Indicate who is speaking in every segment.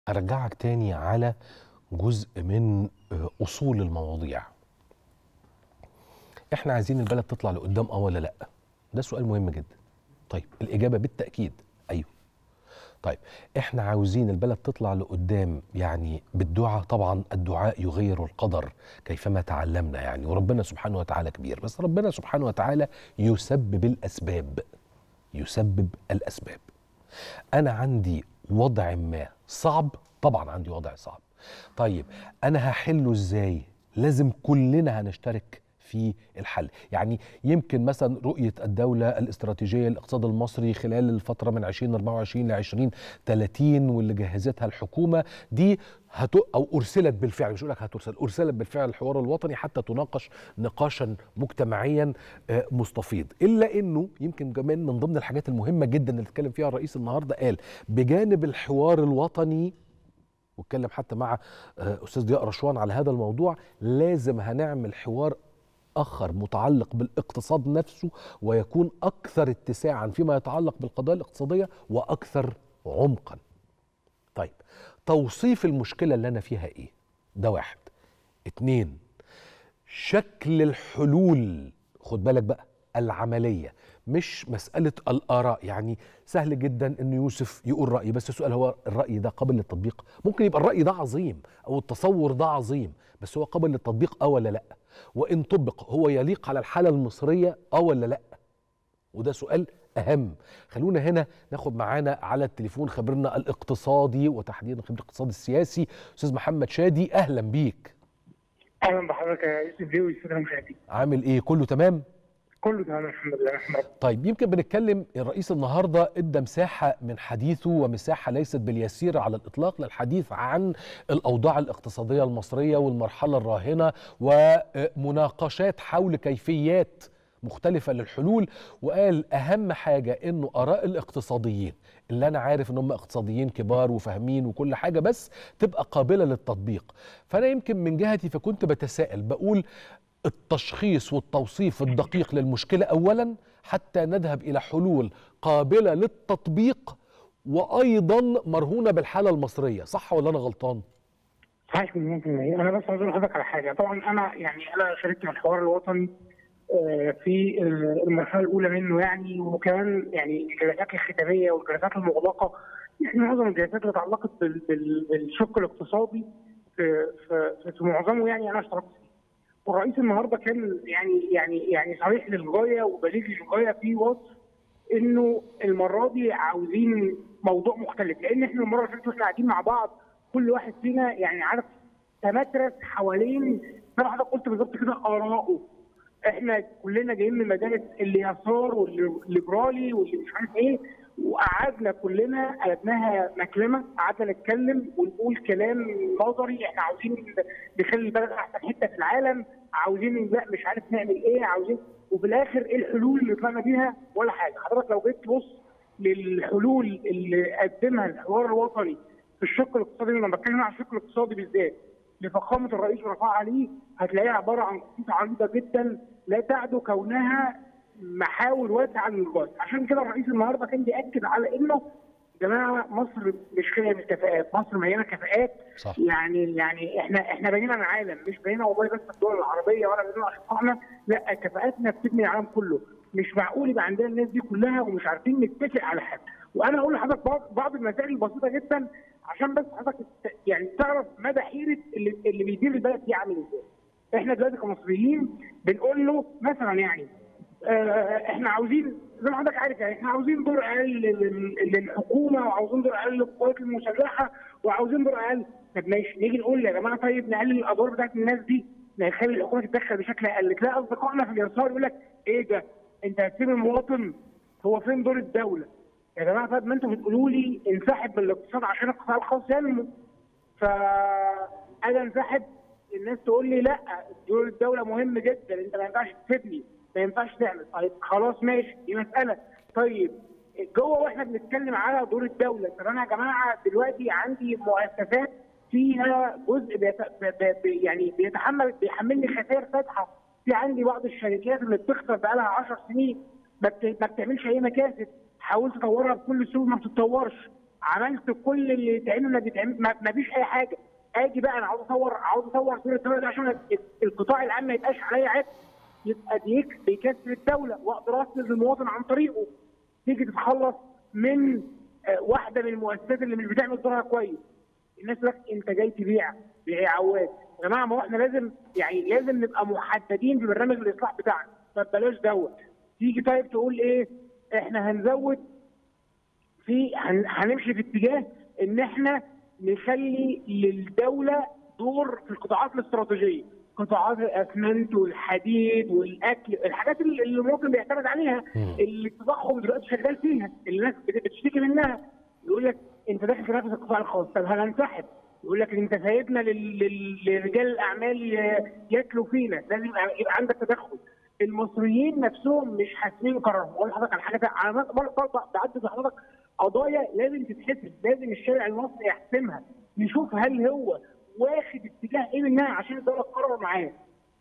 Speaker 1: ارجعك تاني على جزء من آه، اصول المواضيع احنا عايزين البلد تطلع لقدام اه ولا لا ده سؤال مهم جدا طيب الاجابه بالتاكيد ايوه طيب احنا عاوزين البلد تطلع لقدام يعني بالدعاء طبعا الدعاء يغير القدر كيفما تعلمنا يعني وربنا سبحانه وتعالى كبير بس ربنا سبحانه وتعالى يسبب الاسباب يسبب الاسباب انا عندي وضع ما صعب طبعا عندي وضع صعب طيب انا هحله ازاي لازم كلنا هنشترك في الحل يعني يمكن مثلا رؤية الدولة الاستراتيجية للاقتصاد المصري خلال الفترة من 2024 ل 2030 واللي جهزتها الحكومة دي هت... أو أرسلت بالفعل مش أقول لك هترسل أرسلت بالفعل الحوار الوطني حتى تناقش نقاشا مجتمعيا آه، مستفيض إلا أنه يمكن كمان من ضمن الحاجات المهمة جدا اللي اتكلم فيها الرئيس النهاردة قال بجانب الحوار الوطني واتكلم حتى مع آه، استاذ ضياء رشوان على هذا الموضوع لازم هنعمل حوار اخر متعلق بالاقتصاد نفسه ويكون اكثر اتساعا فيما يتعلق بالقضايا الاقتصاديه واكثر عمقا. طيب توصيف المشكله اللي انا فيها ايه؟ ده واحد. اتنين شكل الحلول خد بالك بقى العمليه مش مساله الاراء يعني سهل جدا ان يوسف يقول راي بس السؤال هو الراي ده قابل للتطبيق ممكن يبقى الراي ده عظيم او التصور ده عظيم بس هو قابل للتطبيق اه ولا لا وان طبق هو يليق على الحاله المصريه اه ولا لا وده سؤال اهم خلونا هنا ناخد معانا على التليفون خبيرنا الاقتصادي وتحديدا خبير الاقتصاد السياسي استاذ محمد شادي اهلا بيك
Speaker 2: اهلا بحضرتك يا يوسف بيه والساده المشاهدين
Speaker 1: عامل ايه كله تمام
Speaker 2: كله تمام الحمد لله نحمد ربنا.
Speaker 1: طيب يمكن بنتكلم الرئيس النهارده ادى مساحه من حديثه ومساحه ليست باليسيره على الاطلاق للحديث عن الاوضاع الاقتصاديه المصريه والمرحله الراهنه ومناقشات حول كيفيات مختلفة للحلول وقال أهم حاجة إنه آراء الاقتصاديين اللي أنا عارف إن هم اقتصاديين كبار وفاهمين وكل حاجة بس تبقى قابلة للتطبيق فأنا يمكن من جهتي فكنت بتساءل بقول التشخيص والتوصيف الدقيق للمشكلة أولا حتى نذهب إلى حلول قابلة للتطبيق وأيضا مرهونة بالحالة المصرية صح ولا أنا غلطان؟
Speaker 2: صحيح مليون في المية أنا بس عايز أقول لحضرتك على حاجة طبعا أنا يعني أنا شاركت في الحوار الوطني آه، في آه، المرحلة الأولى منه يعني وكمان يعني الجلسات الختامية والجلسات المغلقة يعني معظم الجلسات اللي اتعلقت بال- بال- بالشق الاقتصادي في في في معظمه يعني أنا اشتركت فيه. والرئيس النهارده كان يعني يعني يعني صريح للغايه وبليغ للغايه في وصف انه المره دي عاوزين موضوع مختلف لان احنا المره اللي فاتت واحنا قاعدين مع بعض كل واحد فينا يعني عارف تمترس حوالين زي ما حضرتك قلت بالظبط كده اراءه احنا كلنا جايين من مدارس اليسار والليبرالي واللي مش عارف ايه وقعدنا كلنا قلبناها مكلمه قعدنا نتكلم ونقول كلام نظري احنا عاوزين نخلي البلد احسن حته في العالم عاوزين لا مش عارف نعمل ايه عاوزين وفي الاخر ايه الحلول اللي طلعنا بيها ولا حاجه حضرتك لو جيت تبص للحلول اللي قدمها الحوار الوطني في الشق الاقتصادي لما بتكلم عن الشق الاقتصادي بالذات لفخامه الرئيس ورفاع عليه هتلاقيها عباره عن خطوط عريضه جدا لا تعدو كونها محاور واسعه للغايه عشان كده الرئيس النهارده كان بياكد على انه يا جماعه مصر مش خاليه من الكفاءات، مصر مليانه كفاءات
Speaker 1: صح.
Speaker 2: يعني يعني احنا احنا بنينا العالم مش بنينا والله بس الدول العربيه ولا بنينا اشقائنا لا كفاءاتنا بتبني العالم كله مش معقول يبقى عندنا الناس دي كلها ومش عارفين نتفق على حاجه وانا اقول لحضرتك بعض بعض المسائل البسيطه جدا عشان بس حضرتك ت- يعني تعرف مدى حيره اللي, اللي بيدير البلد دي عامل ازاي احنا دلوقتي كمصريين بنقول له مثلا يعني آه، احنا عاوزين زي ما حضرتك عارف يعني احنا عاوزين دور اقل لل- للحكومه وعاوزين دور اقل للقوات المسلحه وعاوزين دور اقل طب ماشي نيجي نقول يا جماعه طيب نقلل الادوار بتاعت الناس دي نخلي الحكومه تتدخل بشكل اقل تلاقي اصدقائنا في اليسار يقول لك ايه ده انت هتسيب المواطن هو فين دور الدوله؟ يا جماعه طب ما انتوا بتقولوا لي انسحب من الاقتصاد عشان القطاع الخاص ينمو فانا انسحب الناس تقول لي لا دور الدوله مهم جدا انت ما ينفعش تسيبني ما ينفعش تعمل طيب خلاص ماشي دي مساله طيب جوه واحنا بنتكلم على دور الدوله طب انا يا جماعه دلوقتي عندي مؤسسات فيها جزء بيت... ب... ب... ب... يعني بيتحمل بيحملني خسائر فاتحه في عندي بعض الشركات اللي بتخسر بقى لها 10 سنين ما, بت... ما بتعملش اي مكاسب حاولت اطورها بكل سهوله ما بتتطورش عملت كل اللي يتعمل ما بيتعمل ما ما فيش اي حاجه اجي بقى انا عاوز اصور عاوز اصور صوره الدوله دي عشان القطاع العام ما يبقاش عليا عبء يبقى ديك بيكسر الدوله واقدر اسند المواطن عن طريقه تيجي تتخلص من آه، واحده من المؤسسات اللي مش بتعمل دورها كويس الناس تقول لك انت جاي تبيع بيع عواد يا جماعه ما هو احنا لازم يعني لازم نبقى محددين في برنامج الاصلاح بتاعنا طب بلاش دوت تيجي طيب تقول ايه احنا هنزود في هن- هنمشي في اتجاه ان احنا نخلي للدوله دور في القطاعات الاستراتيجيه قطاعات الاسمنت والحديد والاكل الحاجات اللي اللي المواطن بيعتمد عليها
Speaker 1: مم.
Speaker 2: اللي التضخم دلوقتي شغال فيها اللي الناس بت- بتشتكي منها يقول لك انت داخل تنافس القطاع الخاص طب هننسحب يقول لك انت سايبنا لل- لل- لرجال الاعمال ي- ياكلوا فينا لازم يبقى يبقى عندك تدخل المصريين نفسهم مش حاسمين قرارهم اقول لحضرتك على حاجه تانية. انا بر- بر- بر- بعدد لحضرتك قضايا لازم تتحسب لازم الشارع المصري يحسمها نشوف هل هو واخد اتجاه ايه منها عشان الدوله تقرر معاه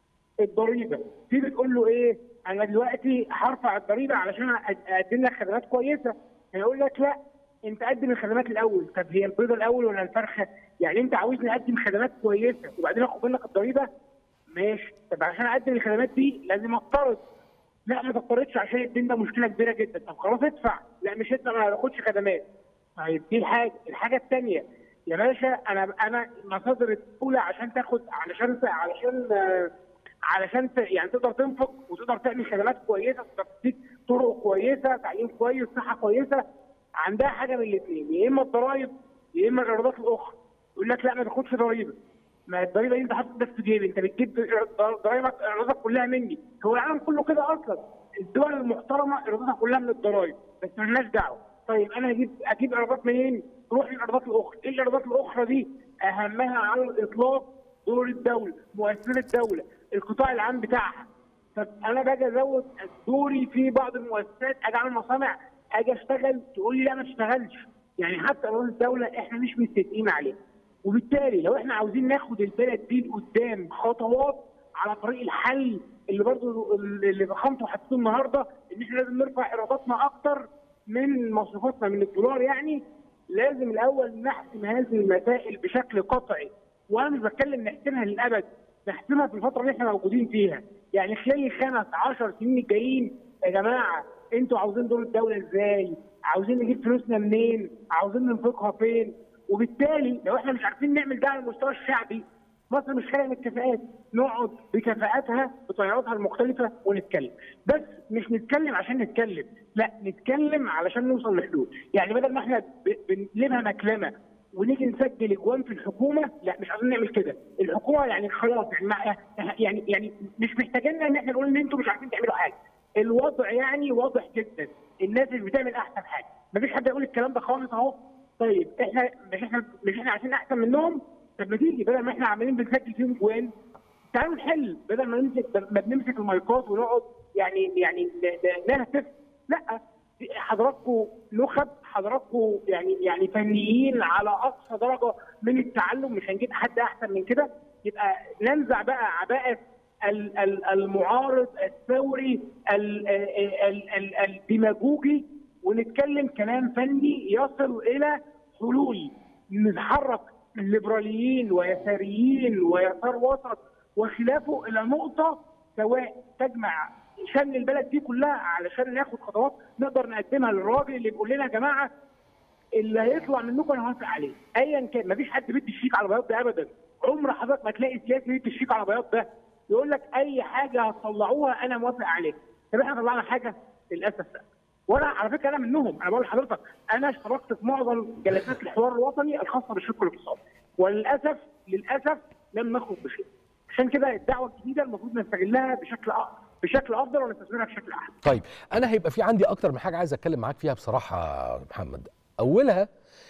Speaker 2: الضريبه تيجي تقول له ايه انا دلوقتي هرفع الضريبه علشان أ- اقدم لك خدمات كويسه هيقول لك لا انت قدم الخدمات الاول طب هي البيضه الاول ولا الفرخه يعني انت عاوزني اقدم خدمات كويسه وبعدين اخد منك الضريبه ماشي طب عشان اقدم الخدمات دي لازم اقترض لا ما تقترضش عشان الدين ده مشكله كبيره جدا طب خلاص ادفع لا مش هدفع ما باخدش خدمات طيب دي حاجه الحاجه الثانيه يا باشا انا انا مصادر الاولى عشان تاخد علشان علشان آه، علشان ت- يعني تقدر تنفق وتقدر تعمل خدمات كويسه تقدر تديك طرق كويسه تعليم كويس صحه كويسه عندها حاجه من الاثنين يا اما الضرايب يا اما الايرادات الاخرى يقول لك لا ما تاخدش ضريبه ما الضريبه دي انت حاطط بس في جيبي انت بتجيب ضرايبك ايراداتك كلها مني هو العالم كله كده اصلا الدول المحترمه ايراداتها كلها من الضرايب بس مالناش دعوه طيب انا اجيب اجيب ايرادات منين؟ روح للايرادات الاخرى، ايه الايرادات الاخرى دي؟ اهمها على الاطلاق دور الدوله، مؤسسات الدوله، القطاع العام بتاعها. طب انا باجي ازود دوري في بعض المؤسسات اجي اعمل مصانع اجي اشتغل تقول لي لا ما تشتغلش يعني حتى ايرادات الدوله احنا مش متفقين عليها. وبالتالي لو احنا عاوزين ناخد البلد دي لقدام خطوات على طريق الحل اللي برضه اللي ضخامته حطيته النهارده ان احنا لازم نرفع ايراداتنا اكتر من مصروفاتنا من الدولار يعني لازم الاول نحسم هذه المسائل بشكل قطعي وانا مش بتكلم نحسمها للابد نحسمها في الفتره اللي احنا موجودين فيها يعني خلال الخمس 10 سنين الجايين يا جماعه انتوا عاوزين دور الدوله ازاي؟ عاوزين نجيب فلوسنا منين؟ عاوزين ننفقها فين؟ وبالتالي لو احنا مش عارفين نعمل ده على المستوى الشعبي مصر مش خالقه من الكفاءات نقعد بكفاءاتها بتياراتها المختلفه ونتكلم بس مش نتكلم عشان نتكلم لا نتكلم علشان نوصل لحلول يعني بدل ما احنا ب- بنقلبها مكلمه ونيجي نسجل اجوان في الحكومه لا مش عايزين نعمل كده الحكومه يعني خلاص يعني مع- يعني يعني مش محتاجين ان احنا نقول ان انتوا مش عارفين تعملوا حاجه الوضع يعني واضح جدا الناس مش بتعمل احسن حاجه مفيش حد يقول الكلام ده خالص اهو طيب احنا مش احنا مش احنا عايزين احسن منهم طب ما تيجي بدل ما احنا عمالين بنسجل فيهم جوان تعالوا نحل بدل ما نمسك ما بنمسك المايكات ونقعد يعني يعني ن- ن- نهتف لا حضراتكم نخب حضراتكم يعني يعني فنيين على اقصى درجه من التعلم مش هنجيب حد احسن من كده يبقى ننزع بقى عباءه ال- ال- المعارض الثوري ال- ال- ال- الديماغوجي ونتكلم كلام فني يصل الى حلول نتحرك ليبراليين ويساريين ويسار وسط وخلافه الى نقطه سواء تجمع شمل البلد دي كلها علشان ناخد خطوات نقدر نقدمها للراجل اللي بيقول لنا يا جماعه اللي هيطلع منكم انا هوافق عليه ايا كان مفيش حد بيدي الشيك على بياض ده ابدا عمر حضرتك ما تلاقي سياسي بيدي الشيك على بياض ده يقول لك اي حاجه هتطلعوها انا موافق عليها طب احنا طلعنا حاجه للاسف لا وانا على فكره انا منهم انا بقول لحضرتك انا اشتركت في معظم جلسات الحوار الوطني الخاصه بالشق الاقتصادي وللاسف للاسف لم نخرج بشيء عشان كده الدعوه الجديده المفروض نستغلها بشكل أ- بشكل افضل ونستثمرها بشكل احسن
Speaker 1: طيب انا هيبقى في عندي اكتر من حاجه عايز اتكلم معاك فيها بصراحه يا محمد اولها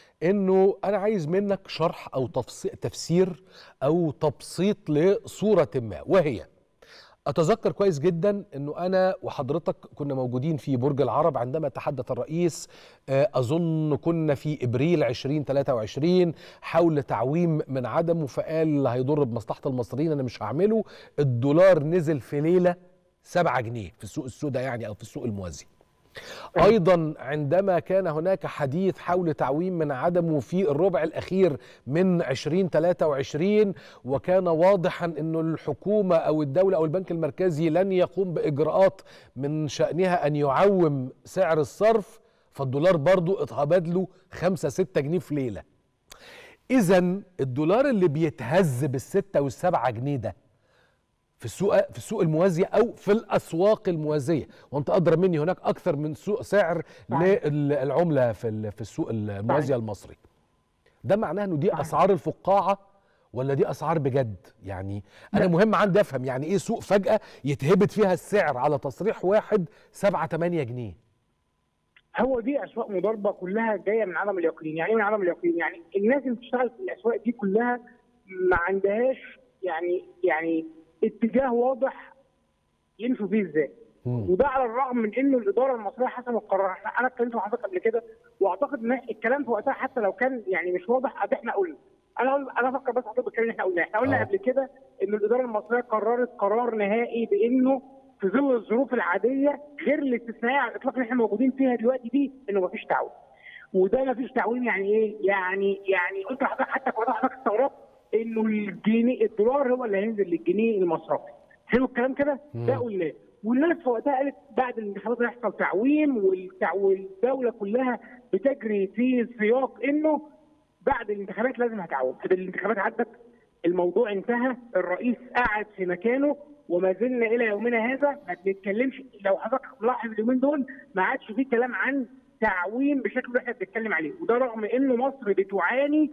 Speaker 1: انه انا عايز منك شرح او تفصي- تفسير او تبسيط لصوره ما وهي اتذكر كويس جدا انه انا وحضرتك كنا موجودين في برج العرب عندما تحدث الرئيس آه، اظن كنا في ابريل 2023 حول تعويم من عدمه فقال اللي هيضر بمصلحه المصريين انا مش هعمله الدولار نزل في ليله 7 جنيه في السوق السوداء يعني او في السوق الموازي ايضا عندما كان هناك حديث حول تعويم من عدمه في الربع الاخير من 2023 وكان واضحا انه الحكومه او الدوله او البنك المركزي لن يقوم باجراءات من شانها ان يعوم سعر الصرف فالدولار برضو اتهبد له 5 6 جنيه في ليله اذا الدولار اللي بيتهز بالستة والسبعة جنيه ده في السوق في السوق الموازيه او في الاسواق الموازيه وانت ادرى مني هناك اكثر من سوق سعر
Speaker 2: صحيح.
Speaker 1: للعمله في ال- في السوق الموازيه المصري ده معناه انه دي اسعار الفقاعه ولا دي اسعار بجد يعني انا
Speaker 2: لا.
Speaker 1: مهم عندي افهم يعني ايه سوق فجاه يتهبط فيها السعر على تصريح واحد 7 8 جنيه
Speaker 2: هو دي اسواق مضاربه كلها جايه من عدم اليقين، يعني ايه من عدم اليقين؟ يعني الناس اللي بتشتغل في الاسواق دي كلها ما عندهاش يعني يعني اتجاه واضح يمشوا فيه ازاي.
Speaker 1: مم.
Speaker 2: وده على الرغم من انه الاداره المصريه حسمت القرار، احنا انا اتكلمت مع حضرتك قبل كده واعتقد ان الكلام في وقتها حتى لو كان يعني مش واضح قد احنا قلنا. انا أقول- انا افكر بس حضرتك بالكلام اللي احنا قلناه، احنا قلنا
Speaker 1: آه.
Speaker 2: قبل كده ان الاداره المصريه قررت قرار نهائي بانه في ظل الظروف العاديه غير الاستثنائيه على الاطلاق اللي احنا موجودين فيها دلوقتي دي انه مفيش تعويم. وده مفيش تعويم يعني ايه؟ يعني يعني قلت لحضرتك حتى كنت حضرتك استغربت انه الجنيه الدولار هو اللي هينزل للجنيه المصرفي. حلو الكلام كده؟ ده
Speaker 1: مم.
Speaker 2: قلناه. والناس في وقتها قالت بعد الانتخابات هيحصل تعويم والتع- والدوله كلها بتجري في سياق انه بعد الانتخابات لازم هتعوم، طب الانتخابات عدت الموضوع انتهى، الرئيس قعد في مكانه وما زلنا الى يومنا هذا ما بنتكلمش لو حضرتك ملاحظ اليومين دول ما عادش في كلام عن تعويم بالشكل اللي احنا بنتكلم عليه، وده رغم انه مصر بتعاني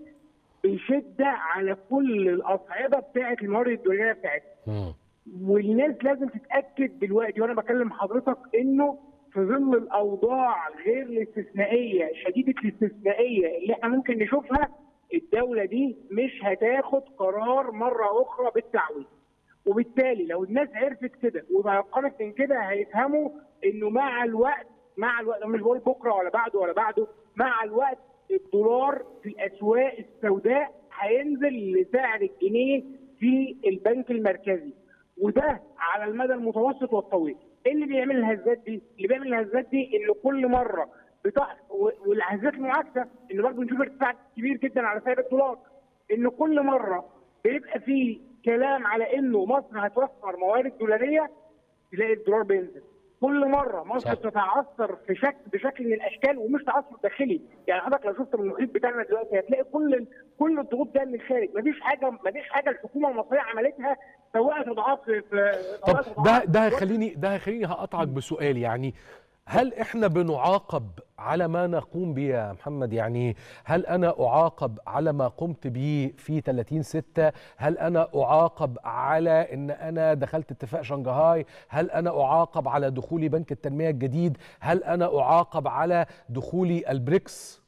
Speaker 2: بشده على كل الاصعده بتاعه الموارد الدوليه بتاعتها.
Speaker 1: مم.
Speaker 2: والناس لازم تتاكد دلوقتي وانا بكلم حضرتك انه في ظل الاوضاع غير الاستثنائيه شديده الاستثنائيه اللي احنا ممكن نشوفها الدوله دي مش هتاخد قرار مره اخرى بالتعويض وبالتالي لو الناس عرفت كده وتيقنت من كده هيفهموا انه مع الوقت مع الوقت أنا مش بقول بكره ولا بعده ولا بعده مع الوقت الدولار في الاسواق السوداء هينزل لسعر الجنيه في البنك المركزي وده على المدى المتوسط والطويل ايه اللي بيعمل الهزات دي اللي بيعمل الهزات دي انه كل مره بتحصل والهزات المعاكسه ان برضه نشوف ارتفاع كبير جدا على سعر الدولار ان كل مره بيبقى في كلام على انه مصر هتوفر موارد دولاريه تلاقي الدولار بينزل كل مره مصر
Speaker 1: صح.
Speaker 2: بتتعثر في شكل بشكل من الاشكال ومش تعثر داخلي يعني حضرتك لو شفت من المحيط بتاعنا دلوقتي هتلاقي كل ال- كل الضغوط جايه من الخارج مفيش حاجه مفيش حاجه الحكومه المصريه عملتها سواء اضعاف في
Speaker 1: طب
Speaker 2: سواء
Speaker 1: ده
Speaker 2: أضعاف-
Speaker 1: ده هيخليني ده هيخليني هقطعك بسؤال يعني هل احنا بنعاقب على ما نقوم به يا محمد يعني هل انا اعاقب على ما قمت به في 30 6 هل انا اعاقب على ان انا دخلت اتفاق شنغهاي هل انا اعاقب على دخولي بنك التنميه الجديد هل انا اعاقب على دخولي البريكس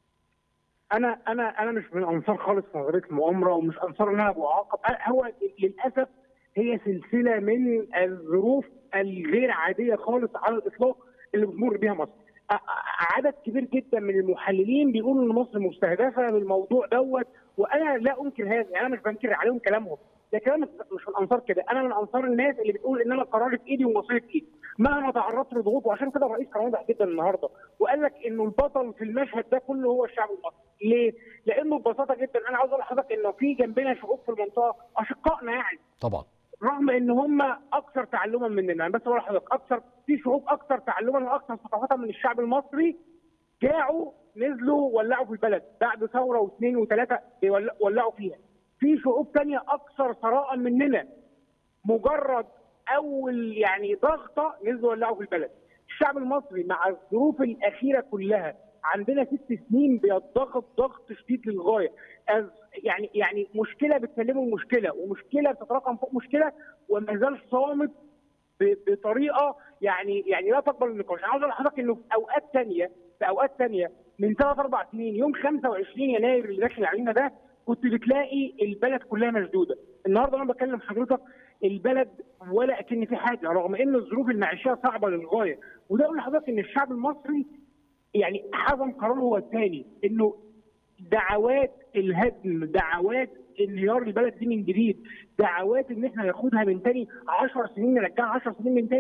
Speaker 2: انا انا انا مش من انصار خالص نظريه المؤامره ومش انصار ان انا بعاقب أنا- هو للاسف هي سلسله من الظروف الغير عاديه خالص على الاطلاق اللي بتمر بيها مصر. أ- أ- عدد كبير جدا من المحللين بيقولوا ان مصر مستهدفه بالموضوع دوت وانا لا انكر هذا يعني انا مش بنكر عليهم كلامهم ده كلام مش من انصار كده انا من انصار الناس اللي بتقول ان انا قراري في ايدي ومصيري في ايدي مهما تعرضت لضغوط وعشان كده الرئيس كان واضح جدا النهارده وقال لك انه البطل في المشهد ده كله هو الشعب المصري ليه؟ لانه ببساطه جدا انا عاوز اقول لحضرتك انه في جنبنا شعوب في المنطقه اشقائنا يعني
Speaker 1: طبعا
Speaker 2: رغم ان هم اكثر تعلما مننا انا بس بقول لحضرتك اكثر في شعوب اكثر تعلما واكثر ثقافه من الشعب المصري جاعوا نزلوا ولعوا في البلد بعد ثوره واثنين وثلاثه بيول- ولعوا فيها في شعوب تانية اكثر ثراء مننا مجرد اول يعني ضغطه نزلوا ولعوا في البلد الشعب المصري مع الظروف الاخيره كلها عندنا ست سنين بيضغط ضغط شديد للغايه أز يعني يعني مشكله بتسلمه مشكله ومشكله بتتراكم فوق مشكله وما زال صامت ب- بطريقه يعني يعني لا تقبل النقاش، انا عاوز اقول لحضرتك انه في اوقات ثانيه في اوقات ثانيه من ثلاث اربع سنين يوم 25 يناير اللي داخل علينا ده كنت بتلاقي البلد كلها مشدوده، النهارده انا بكلم حضرتك البلد ولا اكن في حاجه رغم ان الظروف المعيشيه صعبه للغايه، وده اقول لحضرتك ان الشعب المصري يعني حزم قراره هو الثاني انه دعوات الهدم دعوات انهيار البلد دي من جديد دعوات ان احنا ناخدها من تاني 10 سنين نرجعها 10 سنين من تاني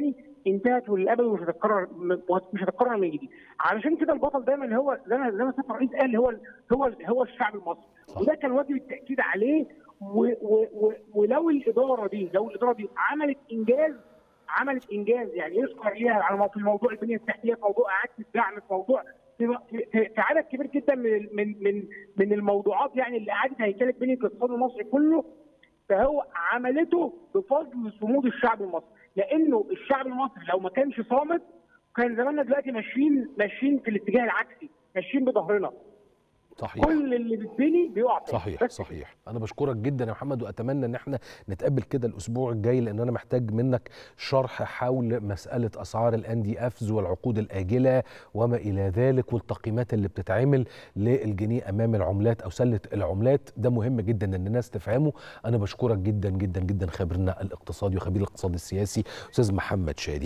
Speaker 2: انتهت وللابد ومش هتتكرر مش هتتكرر من جديد علشان كده البطل دايما هو زي ما زي ما سياده الرئيس قال هو هو هو الشعب المصري
Speaker 1: صح.
Speaker 2: وده كان واجب التاكيد عليه و و و ولو الاداره دي لو الاداره دي عملت انجاز عملت انجاز يعني يذكر ليها على في موضوع البنيه التحتيه في موضوع اعاده الدعم في موضوع في, في, في عدد كبير جدا من من من من الموضوعات يعني اللي اعاده هيكله بنيه الاقتصاد المصري كله فهو عملته بفضل صمود الشعب المصري لانه الشعب المصري لو ما كانش صامت كان زماننا دلوقتي ماشيين ماشيين في الاتجاه العكسي ماشيين بظهرنا
Speaker 1: صحيح
Speaker 2: كل اللي بيتبني بيقع تاني.
Speaker 1: صحيح
Speaker 2: بس
Speaker 1: صحيح انا بشكرك جدا يا محمد واتمنى ان احنا نتقابل كده الاسبوع الجاي لان انا محتاج منك شرح حول مساله اسعار الان دي افز والعقود الاجله وما الى ذلك والتقييمات اللي بتتعمل للجنيه امام العملات او سله العملات ده مهم جدا ان الناس تفهمه انا بشكرك جدا جدا جدا خبيرنا الاقتصادي وخبير الاقتصاد السياسي استاذ محمد شادي